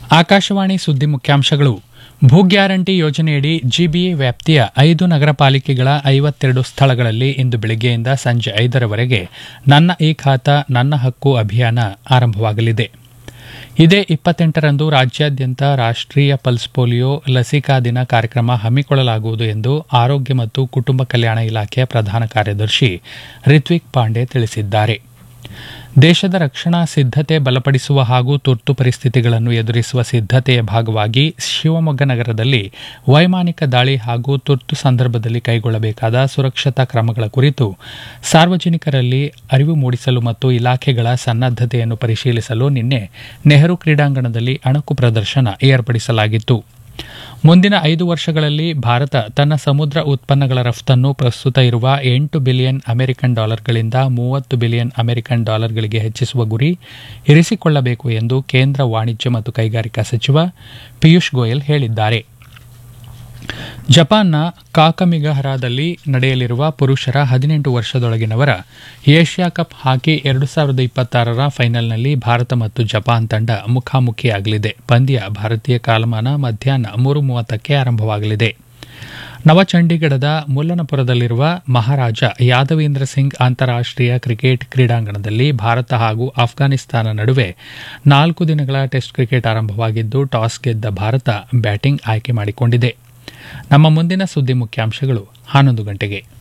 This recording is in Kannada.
ಆಕಾಶವಾಣಿ ಸುದ್ದಿ ಮುಖ್ಯಾಂಶಗಳು ಭೂ ಗ್ಯಾರಂಟಿ ಯೋಜನೆಯಡಿ ಜಿಬಿಎ ವ್ಯಾಪ್ತಿಯ ಐದು ನಗರ ಪಾಲಿಕೆಗಳ ಐವತ್ತೆರಡು ಸ್ಥಳಗಳಲ್ಲಿ ಇಂದು ಬೆಳಗ್ಗೆಯಿಂದ ಸಂಜೆ ಐದರವರೆಗೆ ನನ್ನ ಈ ಖಾತಾ ನನ್ನ ಹಕ್ಕು ಅಭಿಯಾನ ಆರಂಭವಾಗಲಿದೆ ಇದೇ ಇಪ್ಪತ್ತೆಂಟರಂದು ರಾಜ್ಯಾದ್ಯಂತ ರಾಷ್ಟ್ರೀಯ ಪಲ್ಸ್ ಪೋಲಿಯೋ ಲಸಿಕಾ ದಿನ ಕಾರ್ಯಕ್ರಮ ಹಮ್ಮಿಕೊಳ್ಳಲಾಗುವುದು ಎಂದು ಆರೋಗ್ಯ ಮತ್ತು ಕುಟುಂಬ ಕಲ್ಯಾಣ ಇಲಾಖೆಯ ಪ್ರಧಾನ ಕಾರ್ಯದರ್ಶಿ ರಿತ್ವಿಕ್ ಪಾಂಡೆ ತಿಳಿಸಿದ್ದಾರೆ ದೇಶದ ರಕ್ಷಣಾ ಸಿದ್ಧತೆ ಬಲಪಡಿಸುವ ಹಾಗೂ ತುರ್ತು ಪರಿಸ್ಥಿತಿಗಳನ್ನು ಎದುರಿಸುವ ಸಿದ್ಧತೆಯ ಭಾಗವಾಗಿ ಶಿವಮೊಗ್ಗ ನಗರದಲ್ಲಿ ವೈಮಾನಿಕ ದಾಳಿ ಹಾಗೂ ತುರ್ತು ಸಂದರ್ಭದಲ್ಲಿ ಕೈಗೊಳ್ಳಬೇಕಾದ ಸುರಕ್ಷತಾ ಕ್ರಮಗಳ ಕುರಿತು ಸಾರ್ವಜನಿಕರಲ್ಲಿ ಅರಿವು ಮೂಡಿಸಲು ಮತ್ತು ಇಲಾಖೆಗಳ ಸನ್ನದ್ದತೆಯನ್ನು ಪರಿಶೀಲಿಸಲು ನಿನ್ನೆ ನೆಹರು ಕ್ರೀಡಾಂಗಣದಲ್ಲಿ ಅಣಕು ಪ್ರದರ್ಶನ ಏರ್ಪಡಿಸಲಾಗಿತ್ತು ಮುಂದಿನ ಐದು ವರ್ಷಗಳಲ್ಲಿ ಭಾರತ ತನ್ನ ಸಮುದ್ರ ಉತ್ಪನ್ನಗಳ ರಫ್ತನ್ನು ಪ್ರಸ್ತುತ ಇರುವ ಎಂಟು ಬಿಲಿಯನ್ ಅಮೆರಿಕನ್ ಡಾಲರ್ಗಳಿಂದ ಮೂವತ್ತು ಬಿಲಿಯನ್ ಅಮೆರಿಕನ್ ಡಾಲರ್ಗಳಿಗೆ ಹೆಚ್ಚಿಸುವ ಗುರಿ ಇರಿಸಿಕೊಳ್ಳಬೇಕು ಎಂದು ಕೇಂದ್ರ ವಾಣಿಜ್ಯ ಮತ್ತು ಕೈಗಾರಿಕಾ ಸಚಿವ ಪಿಯೂಷ್ ಗೋಯಲ್ ಹೇಳಿದ್ದಾರೆ ಜಪಾನ್ನ ಕಾಕಮಿಗಹರಾದಲ್ಲಿ ನಡೆಯಲಿರುವ ಪುರುಷರ ಹದಿನೆಂಟು ವರ್ಷದೊಳಗಿನವರ ಏಷ್ಯಾ ಕಪ್ ಹಾಕಿ ಎರಡು ಸಾವಿರದ ಇಪ್ಪತ್ತಾರರ ಫೈನಲ್ನಲ್ಲಿ ಭಾರತ ಮತ್ತು ಜಪಾನ್ ತಂಡ ಮುಖಾಮುಖಿಯಾಗಲಿದೆ ಪಂದ್ಯ ಭಾರತೀಯ ಕಾಲಮಾನ ಮಧ್ಯಾಹ್ನ ಮೂರು ಮೂವತ್ತಕ್ಕೆ ಆರಂಭವಾಗಲಿದೆ ನವಚಂಡೀಗಢದ ಮುಲ್ಲನಪುರದಲ್ಲಿರುವ ಮಹಾರಾಜ ಯಾದವೇಂದ್ರ ಸಿಂಗ್ ಅಂತಾರಾಷ್ಟೀಯ ಕ್ರಿಕೆಟ್ ಕ್ರೀಡಾಂಗಣದಲ್ಲಿ ಭಾರತ ಹಾಗೂ ಆಫ್ಘಾನಿಸ್ತಾನ ನಡುವೆ ನಾಲ್ಕು ದಿನಗಳ ಟೆಸ್ಟ್ ಕ್ರಿಕೆಟ್ ಆರಂಭವಾಗಿದ್ದು ಟಾಸ್ ಗೆದ್ದ ಭಾರತ ಬ್ಯಾಟಿಂಗ್ ಆಯ್ಕೆ ಮಾಡಿಕೊಂಡಿದೆ ನಮ್ಮ ಮುಂದಿನ ಸುದ್ದಿ ಮುಖ್ಯಾಂಶಗಳು ಹನ್ನೊಂದು ಗಂಟೆಗೆ